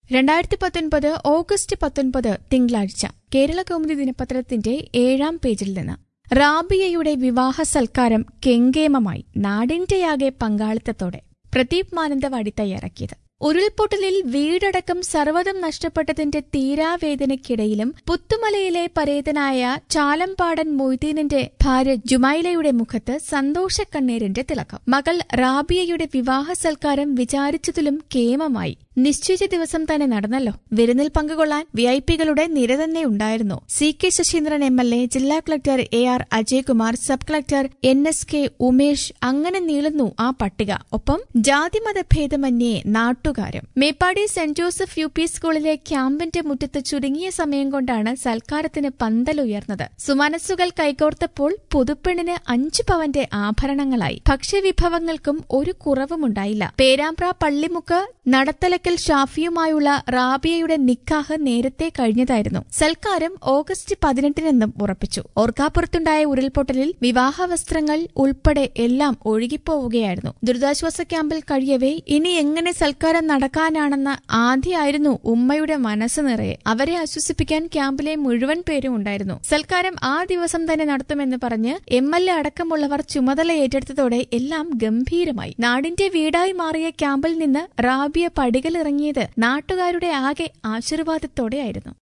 രണ്ടായിരത്തി പത്തൊൻപത് ഓഗസ്റ്റ് പത്തൊൻപത് തിങ്കളാഴ്ച കേരള കൗമുദി ദിനപത്രത്തിന്റെ ഏഴാം പേജിൽ നിന്ന് റാബിയയുടെ വിവാഹ സൽക്കാരം കെങ്കേമമായി നാടിന്റെയാകെ പങ്കാളിത്തത്തോടെ പ്രദീപ് മാനന്തവാടി തയ്യാറാക്കിയത് ഉരുൾപൊട്ടലിൽ വീടടക്കം സർവ്വതം നഷ്ടപ്പെട്ടതിന്റെ തീരാവേദനയ്ക്കിടയിലും പുത്തുമലയിലെ പരേതനായ ചാലമ്പാടൻ മൊയ്തീനിന്റെ ഭാര്യ ജുമൈലയുടെ മുഖത്ത് സന്തോഷക്കണ്ണീരിന്റെ തിളക്കം മകൾ റാബിയയുടെ വിവാഹ സൽക്കാരം വിചാരിച്ചതിലും കേമമായി നിശ്ചയിച്ച ദിവസം തന്നെ നടന്നല്ലോ വിരുന്നിൽ പങ്കുകൊള്ളാൻ വി ഐ പികളുടെ നിര തന്നെ ഉണ്ടായിരുന്നു C K Saseendran M L A ജില്ലാ collector A R Ajaykumar sub collector N S K Umesh അങ്ങനെ നീളുന്നു ആ പട്ടിക ഒപ്പം ജാതിമത ഭേദമന്യേ നാട്ടുകാരും Meppadi Saint Joseph U P സ്കൂളിലെ ക്യാമ്പിന്റെ മുറ്റത്ത് ചുരുങ്ങിയ സമയം കൊണ്ടാണ് സൽക്കാരത്തിന് പന്തലുയർന്നത് സുമനസ്സുകൾ കൈകോർത്തപ്പോൾ പുതുപ്പെണ്ണിന് അഞ്ചു പവന്റെ ആഭരണങ്ങളായി ഭക്ഷ്യവിഭവങ്ങൾക്കും ഒരു കുറവുമുണ്ടായില്ല പേരാമ്പ്ര പള്ളിമുക്ക് നടത്തലക്കൽ ഷാഫിയുമായുള്ള റാബിയയുടെ നിക്കാഹ് നേരത്തെ കഴിഞ്ഞതായിരുന്നു സൽക്കാരം ഓഗസ്റ്റ് പതിനെട്ടിനെന്നും ഉറപ്പിച്ചു ഓർക്കാപ്പുറത്തുണ്ടായ ഉരുൾപൊട്ടലിൽ വിവാഹ വസ്ത്രങ്ങൾ ഉൾപ്പെടെ എല്ലാം ഒഴുകിപ്പോവുകയായിരുന്നു ദുരിതാശ്വാസ ക്യാമ്പിൽ കഴിയവേ ഇനി എങ്ങനെ സൽക്കാരം നടക്കാനാണെന്ന ആദ്യമായിരുന്നു ഉമ്മയുടെ മനസ്സ് നിറയെ അവരെ ആശ്വസിപ്പിക്കാൻ ക്യാമ്പിലെ മുഴുവൻ പേരും ഉണ്ടായിരുന്നു സൽക്കാരം ആ ദിവസം തന്നെ നടത്തുമെന്ന് പറഞ്ഞ് എം എൽ എ അടക്കമുള്ളവർ ചുമതല ഏറ്റെടുത്തതോടെ എല്ലാം ഗംഭീരമായി നാടിന്റെ വീടായി മാറിയ ക്യാമ്പിൽ നിന്ന് റാബിയ പടികളിറങ്ങിയത് നാട്ടുകാരുടെ ആകെ ആശീർവാദത്തോടെയായിരുന്നു